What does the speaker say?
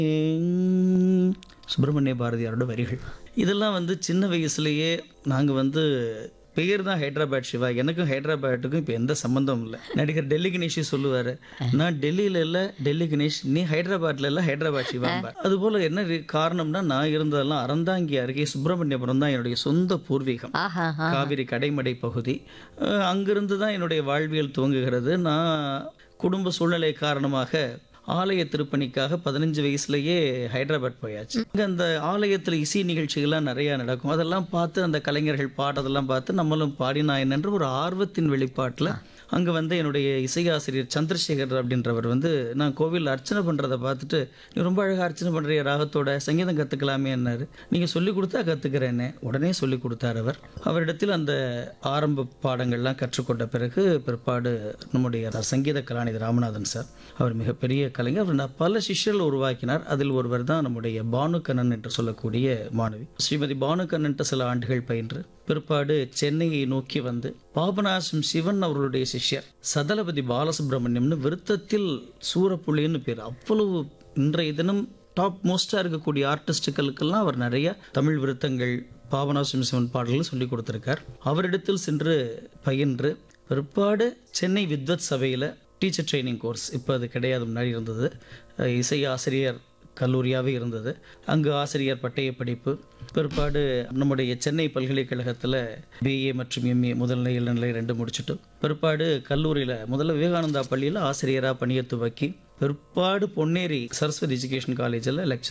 ஏங் சுப்பிரமணிய பாரதியாரோட வரிகள் இதெல்லாம் வந்து சின்ன வயசுலயே நாங்கள் வந்து பெயர் தான் ஹைதராபாத் சிவா எனக்கும் ஹைதராபாத்துக்கும் இப்போ எந்த சம்மந்தமும் இல்லை நடிகர் டெல்லி கணேஷ் சொல்லுவார் நான் டெல்லியில் இல்லை டெல்லி கணேஷ் நீ ஹைதராபாத்தில் இல்லை ஹைதராபாத் சிவா அதுபோல் என்ன ரீ- காரணம்னா நான் இருந்ததெல்லாம் அறந்தாங்கி அருகே சுப்பிரமணியபுரம் தான் என்னுடைய சொந்த பூர்வீகம் ஆஹா ஆஹா. காவிரி கடைமடை பகுதி அஹ் அங்கிருந்து தான் என்னுடைய வாழ்வியல் துவங்குகிறது நான் குடும்ப சூழ்நிலை காரணமாக ஆலய திருப்பணிக்காக பதினஞ்சு வயசுலயே ஹைதராபாத் போயாச்சு அங்கே அந்த ஆலயத்தில் இசை நிகழ்ச்சிகள்லாம் நிறையா நடக்கும் அதெல்லாம் பார்த்து அந்த கலைஞர்கள் பாடுறதெல்லாம் பார்த்து நம்மளும் பாடினா என்னன்ற ஒரு ஆர்வத்தின் வெளிப்பாட்டில் அங்கே வந்து என்னுடைய இசையாசிரியர் சந்திரசேகர் அப்படின்றவர் வந்து நான் கோவிலில் அர்ச்சனை பண்ணுறதை பார்த்துட்டு நீ ரொம்ப அழகாக அர்ச்சனை பண்ணுறிய ராகத்தோட சங்கீதம் கற்றுக்கலாமே என்னாரு நீங்கள் சொல்லி கொடுத்தா கற்றுக்கிறேன்னு உடனே சொல்லி கொடுத்தார் அவர் அவரிடத்தில் அந்த ஆரம்ப பாடங்கள்லாம் கற்றுக்கொண்ட பிறகு பிற்பாடு நம்முடைய சங்கீத கலாநிதி ராமநாதன் சார் அவர் மிகப்பெரிய கலைஞர் அவர் நான் பல சிஷ்யர்கள் உருவாக்கினார் அதில் ஒருவர் தான் நம்முடைய பானுகண்ணன் என்று சொல்லக்கூடிய மாணவி ஸ்ரீமதி பானுகண்ணன்ட்ட சில ஆண்டுகள் பயின்று பிற்பாடு சென்னையை நோக்கி வந்து பாபநாசம் சிவன் அவர்களுடைய சிஷ்யர் சதலபதி பாலசுப்ரமணியம்னு விருத்தத்தில் சூரப்புலின்னு பேர் அவ்வளவு இன்றைய தினம் டாப் மோஸ்டாக இருக்கக்கூடிய ஆர்டிஸ்டுகளுக்கெல்லாம் அவர் நிறைய தமிழ் விருத்தங்கள் பாபநாசம் சிவன் பாடல்கள் சொல்லி கொடுத்துருக்கார் அவரிடத்தில் சென்று பயின்று பிற்பாடு சென்னை வித்வத் சபையில் டீச்சர் ட்ரைனிங் கோர்ஸ் இப்போ அது கிடையாது முன்னாடி இருந்தது அஹ் இசை ஆசிரியர் கல்லூரியாகவே இருந்தது அங்கு ஆசிரியர் பட்டய படிப்பு பிற்பாடு நம்முடைய சென்னை பல்கலைக்கழகத்தில் பிஏ மற்றும் எம்ஏ முதல்நிலை இளநிலை ரெண்டு முடிச்சுட்டு பிற்பாடு கல்லூரியில் முதல்ல விவேகானந்தா பள்ளியில் ஆசிரியராக பணியை துவக்கி பிற்பாடு பொன்னேரி சரஸ்வதி எஜுகேஷன் காலேஜில் லெக்சர்